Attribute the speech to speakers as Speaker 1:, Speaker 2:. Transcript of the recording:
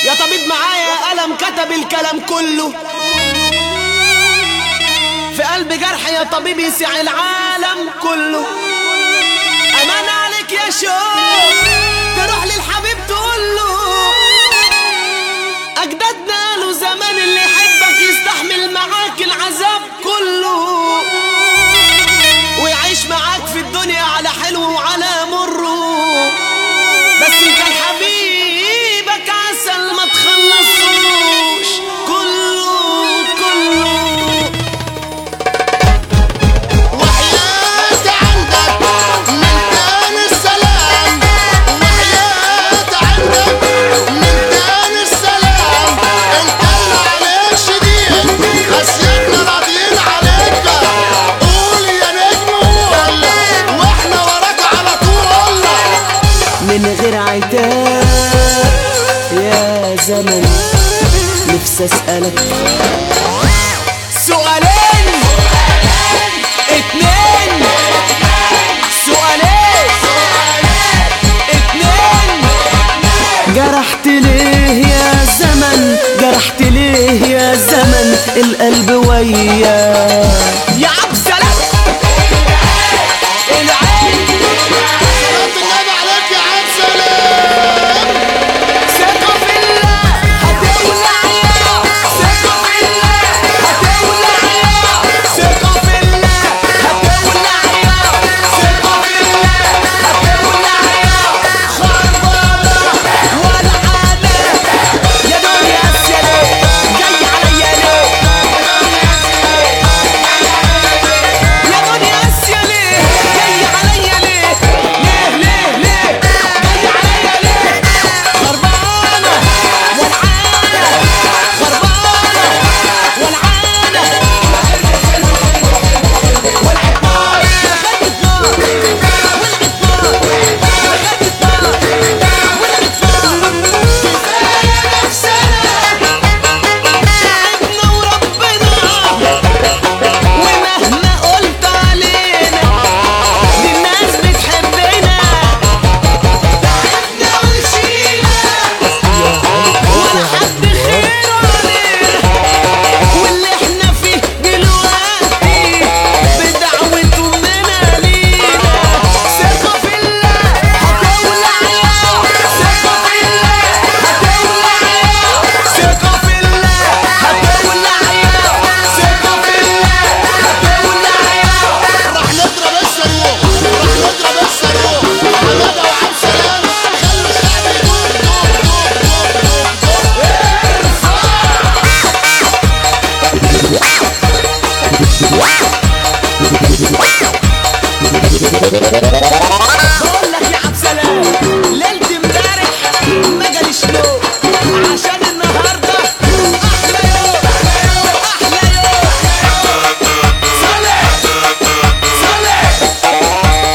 Speaker 1: يا طبيب معايا قلم كتب الكلام كله في قلب جرح يا طبيب يسع العالم كله امان عليك يا شوق تروح للحبيب تقول له اجدادنا قالوا زمان اللي يحبك يستحمل معاك العذاب كله ويعيش معاك في الدنيا على حلو وعلى مره بس انت حبيبك عسل ما تخلصوش كله كله
Speaker 2: وحياة عندك من تاني السلام وحياة عندك من تاني السلام انت اللي عليك شديد خسيتنا راضيين عليك قول يا نجم قول واحنا وراك على طول
Speaker 1: من غير عتاب يا زمن نفسي اسألك سؤالين اتنين سؤالين اتنين جرحت ليه يا زمن جرحت ليه يا زمن القلب وياه يا عبد سلام العين
Speaker 2: صلاة النبي عليك يا عم سلام
Speaker 1: ثقة في الله هتولع يا ثقة في الله هتولع يا ثقة في الله هتولع يا ثقة في الله هتولع يا خربانة ولعانة يا دنيا السلام جاي عليا ليه يا دنيا السلام جاي عليا ليه ليه ليه ليه جاي عليا ليه خربانة ولعانة خربانة ولعانة ولعت نار دخلت نار ولعت نار دخلت نار ولعت نار كفاية نفسنا تعبنا وربنا ومهما قلت علينا دي الناس بتحبنا تعبنا وشينا ولا حد خيره علينا واللي احنا فيه دلوقتي بدعوة امنا لينا ثقة في الله هتولع يا ثقة في الله هتولع يا ثقة في الله هتولع يا ثقة في الله هتولع يا
Speaker 2: راح نضرب الصاروخ راح نضرب الصاروخ حمادة وعبد سلام خلوا الشعب يدور دور دور دور دور دور
Speaker 1: بقول لك يا عبد سلام ليلة امبارح ما جاليش نوم عشان النهارده احلى يوم احلى يوم صالح صالح